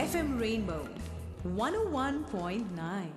FM Rainbow 101.9.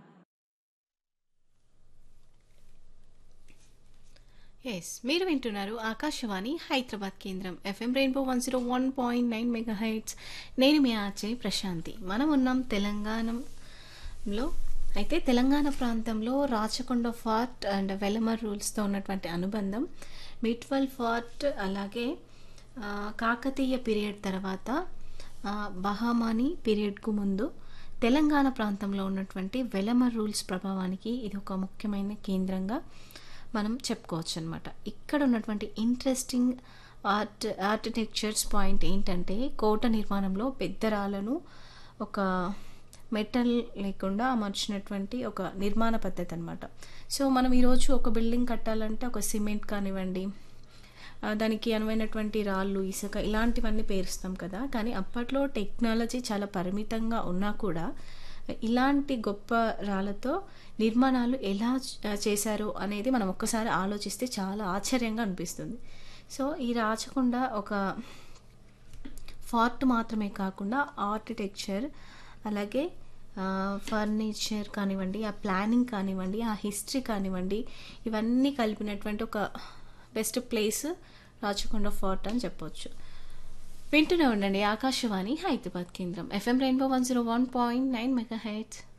Yes మీరు వింటున్నారు ఆకాశవాణి హైదరాబాద్ కేంద్రం FM Rainbow one zero one point nine megahertz నేను మీ ఆచే ప్రశాంతి మనం ఉన్నాం తెలంగాణలో అయితే తెలంగాణ ప్రాంతంలో రాచకొండ ఫార్ట్ అండ్ వెలమర్ రూల్స్తో ఉన్నటువంటి అనుబంధం మిట్వల్ ఫార్ట్ అలాగే ఆ, కాకతీయ పీరియడ్ తర్వాత ఆ, బహామాని పీరియడ్కు ముందు తెలంగాణ ప్రాంతంలో ఉన్నటువంటి వెలమర్ రూల్స్ ప్రభావానికి ఇది ఒక ముఖ్యమైన కేంద్రంగా మనం చెప్పుకోవచ్చు అనమాట ఇక్కడ ఉన్నటువంటి ఇంట్రెస్టింగ్ ఆర్ట్ ఆర్కిటెక్చర్స్ పాయింట్ ఏంటంటే కోట నిర్మాణంలో పెద్ద రాళ్ళను ఒక మెటల్ లేకుండా అమర్చినటువంటి ఒక నిర్మాణ పద్ధతి అనమాట సో మనం ఈరోజు ఒక బిల్డింగ్ కట్టాలంటే ఒక సిమెంట్ కానివ్వండి ఆ, దానికి అనువైనటువంటి రాళ్ళు ఇసుక ఇలాంటివన్నీ పేరుస్తాం కదా కానీ అప్పట్లో టెక్నాలజీ చాలా పరిమితంగా ఉన్నా కూడా ఇలాంటి గొప్ప రాళ్ళతో నిర్మాణాలు ఎలా చ- చేశారు అనేది మనం ఒక్కసారి ఆలోచిస్తే చాలా ఆశ్చర్యంగా అనిపిస్తుంది సో ఈ రాచకొండ ఒక ఫార్ట్ మాత్రమే కాకుండా ఆర్కిటెక్చర్ అలాగే ఫర్నిచర్ కానివ్వండి ఆ ప్లానింగ్ కానివ్వండి ఆ హిస్టరీ కానివ్వండి ఇవన్నీ కలిపినటువంటి ఒక బెస్ట్ ప్లేస్ రాచకొండ ఫోర్ట్ అని చెప్పొచ్చు వింటూనే ఉండండి ఆకాశవాణి హైదరాబాద్ కేంద్రం FM Rainbow one zero one point nine mega heights